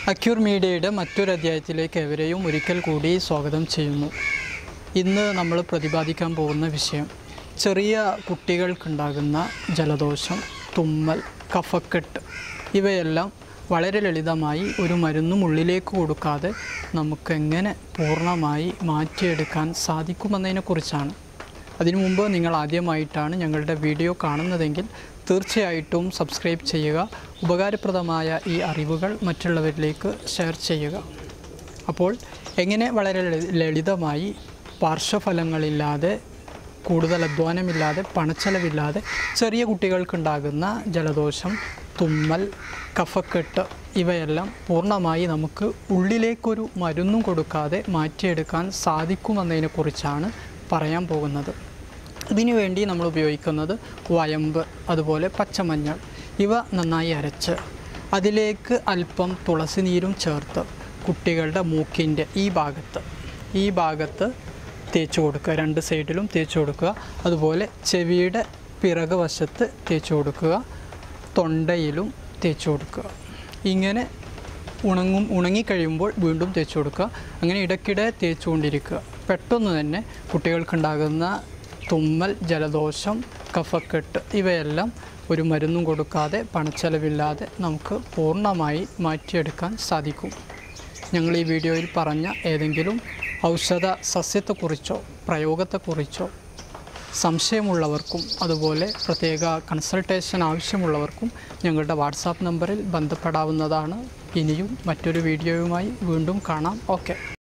acquire മീഡിയയുടെ മറ്റൊരു അധ്യായത്തിലേക്ക് എവരെയും ഒരിക്കൽ കൂടി സ്വാഗതം ചെയ്യുന്നു ഇന്ന് നമ്മൾ പ്രതിപാദിക്കാൻ പോകുന്ന വിഷയം ചെറിയ കുട്ടികൾക്കുണ്ടാകുന്ന ജലദോഷം തുമ്മൽ കഫക്കെട്ട് ഇവയെല്ലാം വളരെ ലളിതമായി ഒരു മരുന്നും ഉള്ളിലേക്ക് കൊടുക്കാതെ നമുക്കെങ്ങനെ പൂർണ്ണമായി മാറ്റിയെടുക്കാൻ സാധിക്കുമെന്നതിനെക്കുറിച്ചാണ് അതിനു മുമ്പ് നിങ്ങൾ ആദ്യമായിട്ടാണ് ഞങ്ങളുടെ വീഡിയോ കാണുന്നതെങ്കിൽ തീർച്ചയായിട്ടും സബ്സ്ക്രൈബ് ചെയ്യുക ഉപകാരപ്രദമായ ഈ അറിവുകൾ മറ്റുള്ളവരിലേക്ക് ഷെയർ ചെയ്യുക അപ്പോൾ എങ്ങനെ വളരെ ലളി- ലളിതമായി പാർശ്വഫലങ്ങളില്ലാതെ കൂടുതൽ അധ്വാനമില്ലാതെ പണച്ചെലവില്ലാതെ ചെറിയ കുട്ടികൾക്കുണ്ടാകുന്ന ജലദോഷം തുമ്മൽ കഫക്കെട്ട് ഇവയെല്ലാം പൂർണ്ണമായി നമുക്ക് ഉള്ളിലേക്കൊരു മരുന്നും കൊടുക്കാതെ മാറ്റിയെടുക്കാൻ സാധിക്കുമെന്നതിനെക്കുറിച്ചാണ് പറയാൻ പോകുന്നത് ഇതിനു വേണ്ടി നമ്മൾ ഉപയോഗിക്കുന്നത് വയമ്പ് അതുപോലെ പച്ചമഞ്ഞൾ ഇവ നന്നായി അരച്ച് അതിലേക്ക് അല്പം തുളസി നീരും ചേർത്ത് കുട്ടികളുടെ മൂക്കിൻ്റെ ഈ ഭാഗത്ത് ഈ ഭാഗത്ത് തേച്ച് കൊടുക്കുക രണ്ട് സൈഡിലും തേച്ച് കൊടുക്കുക അതുപോലെ ചെവിയുടെ പിറക് വശത്ത് തേച്ച് കൊടുക്കുക തൊണ്ടയിലും തേച്ച് കൊടുക്കുക ഇങ്ങനെ ഉണങ്ങും ഉണങ്ങിക്കഴിയുമ്പോൾ വീണ്ടും തേച്ച് കൊടുക്കുക അങ്ങനെ ഇടയ്ക്കിടെ തേച്ചുകൊണ്ടിരിക്കുക പെട്ടെന്ന് തന്നെ കുട്ടികൾക്കുണ്ടാകുന്ന തുമ്മൽ ജലദോഷം കഫക്കെട്ട് ഇവയെല്ലാം ഒരു മരുന്നും കൊടുക്കാതെ പണച്ചെലവില്ലാതെ നമുക്ക് പൂർണ്ണമായി മാറ്റിയെടുക്കാൻ സാധിക്കും ഞങ്ങൾ ഈ വീഡിയോയിൽ പറഞ്ഞ ഏതെങ്കിലും ഔഷധ സസ്യത്തെക്കുറിച്ചോ പ്രയോഗത്തെക്കുറിച്ചോ സംശയമുള്ളവർക്കും അതുപോലെ പ്രത്യേക കൺസൾട്ടേഷൻ ആവശ്യമുള്ളവർക്കും ഞങ്ങളുടെ വാട്സാപ്പ് നമ്പറിൽ ബന്ധപ്പെടാവുന്നതാണ് ഇനിയും മറ്റൊരു വീഡിയോയുമായി വീണ്ടും കാണാം ഓക്കെ